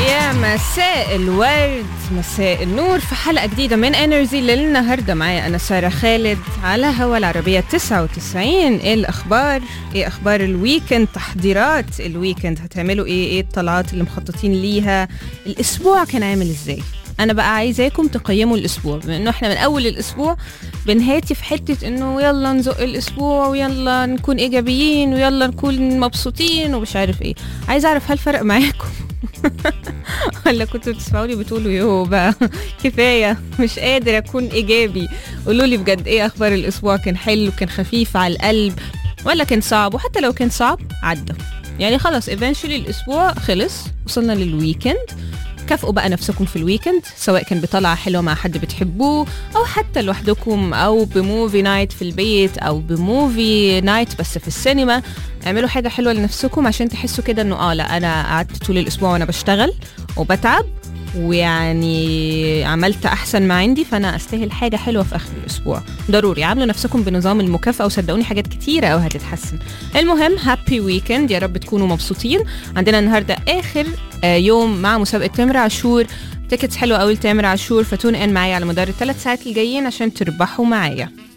يا مساء الورد مساء النور في حلقة جديدة من انرجي للنهاردة معايا أنا سارة خالد على هوا العربية 99 إيه الأخبار؟ إيه أخبار الويكند تحضيرات الويكند هتعملوا إيه؟ إيه الطلعات اللي مخططين ليها؟ الأسبوع كان عامل إزاي؟ أنا بقى عايزاكم تقيموا الأسبوع بما إنه إحنا من أول الأسبوع بنهاتي في حتة إنه يلا نزق الأسبوع ويلا نكون إيجابيين ويلا نكون مبسوطين ومش عارف إيه عايز أعرف هل فرق معاكم؟ ولا كنتوا بتسمعوني بتقولوا يوه بقى كفايه مش قادر اكون ايجابي قولوا لي بجد ايه اخبار الاسبوع كان حلو كان خفيف على القلب ولا كان صعب وحتى لو كان صعب عدى يعني خلاص ايفينشولي الاسبوع خلص وصلنا للويكند كافئوا بقى نفسكم في الويكند سواء كان بطلعة حلوة مع حد بتحبوه أو حتى لوحدكم أو بموفي نايت في البيت أو بموفي نايت بس في السينما اعملوا حاجة حلوة لنفسكم عشان تحسوا كده إنه آه لا أنا قعدت طول الأسبوع وأنا بشتغل وبتعب ويعني عملت احسن ما عندي فانا استاهل حاجه حلوه في اخر الاسبوع ضروري عاملوا نفسكم بنظام المكافاه وصدقوني حاجات كتيره قوي هتتحسن المهم هابي ويكند يا رب تكونوا مبسوطين عندنا النهارده اخر آه، يوم مع مسابقه تامر عاشور تيكتس حلوه قوي لتامر عاشور فتون ان معايا على مدار الثلاث ساعات الجايين عشان تربحوا معايا